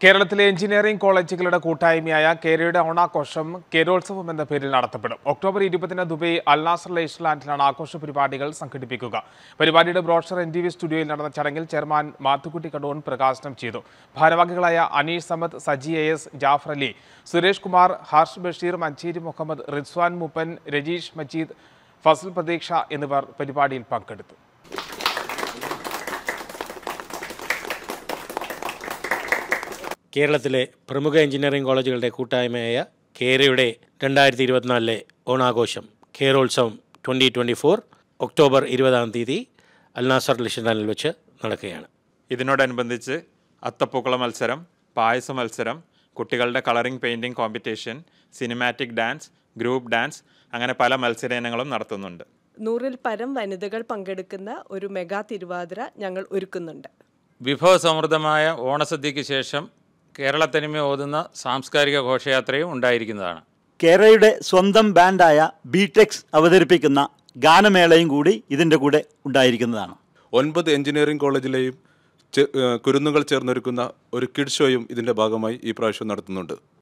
കേരളത്തിലെ എഞ്ചിനീയറിംഗ് കോളേജുകളുടെ കൂട്ടായ്മയായ കേരയുടെ ഓണാഘോഷം കേരോത്സവം എന്ന പേരിൽ നടത്തപ്പെടും ഒക്ടോബർ ഇരുപതിന് ദുബൈ അൽനാസർ ഐസ്ലാൻഡിലാണ് ആഘോഷ പരിപാടികൾ സംഘടിപ്പിക്കുക പരിപാടിയുടെ ബ്രോഷർ എൻ ടി വി സ്റ്റുഡിയോയിൽ നടന്ന ചടങ്ങിൽ ചെയർമാൻ മാത്തുക്കുട്ടി കടൂൺ പ്രകാശനം ചെയ്തു ഭാരവാഹികളായ അനീഷ് സമദ് സജി എ എസ് ജാഫർ അലി സുരേഷ് കുമാർ ഹർഷ് ബഷീർ മഞ്ചേരി മുഹമ്മദ് റിസ്വാൻ മുപ്പൻ രജീഷ് മജീദ് ഫസൽ പ്രതീക്ഷ എന്നിവർ പരിപാടിയിൽ പങ്കെടുത്തു കേരളത്തിലെ പ്രമുഖ എഞ്ചിനീയറിംഗ് കോളേജുകളുടെ കൂട്ടായ്മയായ കേരയുടെ രണ്ടായിരത്തി ഇരുപത്തിനാലിലെ ഓണാഘോഷം കേരോത്സവം ട്വൻ്റി ട്വൻ്റി ഫോർ ഒക്ടോബർ ഇരുപതാം തീയതി അൽനാസർ ലിഷനാനിൽ വെച്ച് നടക്കുകയാണ് ഇതിനോടനുബന്ധിച്ച് അത്തപ്പൂക്കള മത്സരം പായസ മത്സരം കുട്ടികളുടെ colouring painting competition cinematic dance group dance അങ്ങനെ പല മത്സര ഇനങ്ങളും നടത്തുന്നുണ്ട് നൂറിൽ പരം വനിതകൾ പങ്കെടുക്കുന്ന ഒരു മെഗാ തിരുവാതിര ഞങ്ങൾ ഒരുക്കുന്നുണ്ട് വിഭവസമൃദ്ധമായ ഓണസദ്യയ്ക്ക് ശേഷം കേരളത്തനിമ ഓതുന്ന സാംസ്കാരിക ഘോഷയാത്രയും ഉണ്ടായിരിക്കുന്നതാണ് കേരളയുടെ സ്വന്തം ബാൻഡായ ബിടെക്സ് അവതരിപ്പിക്കുന്ന ഗാനമേളയും കൂടി ഇതിൻ്റെ കൂടെ ഉണ്ടായിരിക്കുന്നതാണ് ഒൻപത് എഞ്ചിനീയറിംഗ് കോളേജിലെയും ചെ- ഏഹ് കുരുന്നുകൾ ചേർന്നൊരുക്കുന്ന ഒരു കിഡ് ഷോയും ഇതിൻ്റെ ഭാഗമായി ഈ പ്രാവശ്യം നടത്തുന്നുണ്ട്